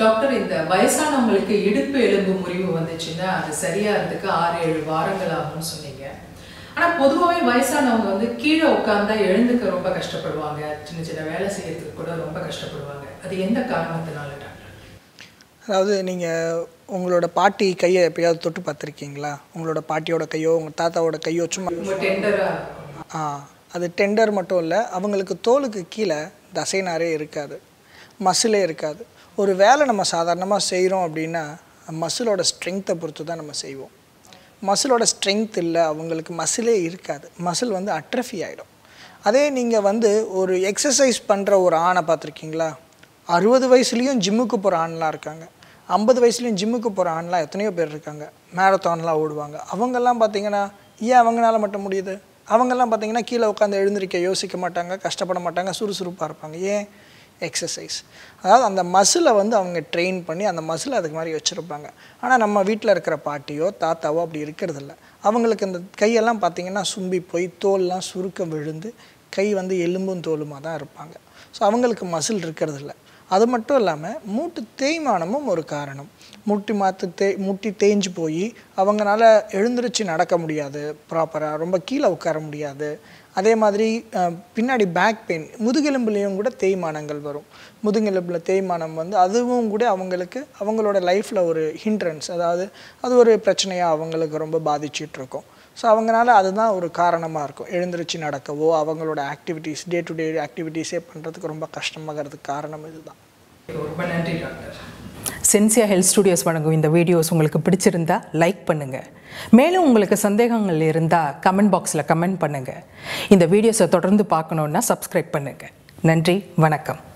doctor இந்த வயசானவங்களுக்கு இடுப்பு எலும்பு முறிவு வந்துச்சுன்னா அது சரியாகிறதுக்கு ஆறு ஏழு வாரங்கள் ஆகும்னு சொன்னீங்க ஆனா பொதுவாகவே வயசானவங்க வந்து கீழே உட்கார்ந்தா எழுந்துக்க ரொம்ப கஷ்டப்படுவாங்க சின்ன சின்ன வேலை செய்யறதுக்கு கூட ரொம்ப கஷ்டப்படுவாங்க அது எந்த காரணத்தினால டாக்டர் அதாவது நீங்கள் உங்களோட பாட்டி கையை எப்பயாவது தொட்டு பார்த்துருக்கீங்களா உங்களோட பாட்டியோட கையோ உங்கள் தாத்தாவோட கையோ சும்மா ரொம்ப டெண்டரா ஆ அது டெண்டர் மட்டும் இல்லை அவங்களுக்கு தோலுக்கு கீழே தசைநாரே இருக்காது மசிலே இருக்காது ஒரு வேலை நம்ம சாதாரணமாக செய்கிறோம் அப்படின்னா மசிலோட ஸ்ட்ரென்த்தை பொறுத்து தான் நம்ம செய்வோம் மசிலோட ஸ்ட்ரென்த் இல்லை அவங்களுக்கு மசிலே இருக்காது மசில் வந்து அட்ரஃபி ஆகிடும் அதே நீங்கள் வந்து ஒரு எக்ஸசைஸ் பண்ணுற ஒரு ஆணை பார்த்துருக்கீங்களா அறுபது வயசுலேயும் ஜிம்முக்கு போகிற ஆண்லாம் இருக்காங்க ஐம்பது வயசுலேயும் ஜிம்முக்கு போகிற ஆண்லாம் எத்தனையோ பேர் இருக்காங்க மேரத்தான்லாம் ஓடுவாங்க அவங்கெல்லாம் பார்த்தீங்கன்னா ஏன் அவங்களால மட்டும் முடியுது அவங்கெல்லாம் பார்த்தீங்கன்னா கீழே உட்காந்து எழுந்திருக்க யோசிக்க மாட்டாங்க கஷ்டப்பட மாட்டாங்க சுறுசுறுப்பாக இருப்பாங்க ஏன் எக்ஸசைஸ் அதாவது அந்த மசிலை வந்து அவங்க ட்ரெயின் பண்ணி அந்த மசிலை அதுக்கு மாதிரி வச்சுருப்பாங்க ஆனால் நம்ம வீட்டில் இருக்கிற பாட்டியோ தாத்தாவோ அப்படி இருக்கிறதில்ல அவங்களுக்கு இந்த கையெல்லாம் பார்த்தீங்கன்னா சும்பி போய் தோல்லாம் சுருக்க விழுந்து கை வந்து எலும்பும் தோலுமாக தான் இருப்பாங்க ஸோ அவங்களுக்கு மசில் இருக்கிறதில்ல அது மட்டும் இல்லாமல் மூட்டு தேய்மானமும் ஒரு காரணம் முட்டி மாற்று தே முட்டி தேஞ்சு போய் அவங்களால எழுந்திருச்சு நடக்க முடியாது ப்ராப்பராக ரொம்ப கீழே உட்கார முடியாது அதே மாதிரி அஹ், பின்னாடி பேக் பெயின் முதுகெலும்புலேயும் கூட தேய்மானங்கள் வரும் முதுகெலும்பில் தேய்மானம் வந்து அதுவும் கூட அவங்களுக்கு அவங்களோட லைஃப்பில் ஒரு ஹிண்ட்ரன்ஸ் அதாவது அது ஒரு பிரச்சனையாக அவங்களுக்கு ரொம்ப பாதிச்சிட்டு இருக்கும் ஸோ அவங்களால அதுதான் ஒரு காரணமாக இருக்கும் எழுந்திருச்சு நடக்கவோ அவங்களோட ஆக்டிவிட்டீஸ் டே டு டே ஆக்டிவிட்டீஸே பண்ணுறதுக்கு ரொம்ப கஷ்டமாகிறதுக்கு காரணம் இதுதான் ரொம்ப நன்றி டாக்டர் சென்சியா ஹெல்த் ஸ்டுடியோஸ் வழங்கும் இந்த வீடியோஸ் உங்களுக்கு பிடிச்சிருந்தா லைக் பண்ணுங்க மேலும் உங்களுக்கு சந்தேகங்கள் இருந்தால் கமெண்ட் பாக்ஸில் கமெண்ட் பண்ணுங்க இந்த வீடியோஸை தொடர்ந்து பார்க்கணுன்னா சப்ஸ்கிரைப் பண்ணுங்க நன்றி வணக்கம்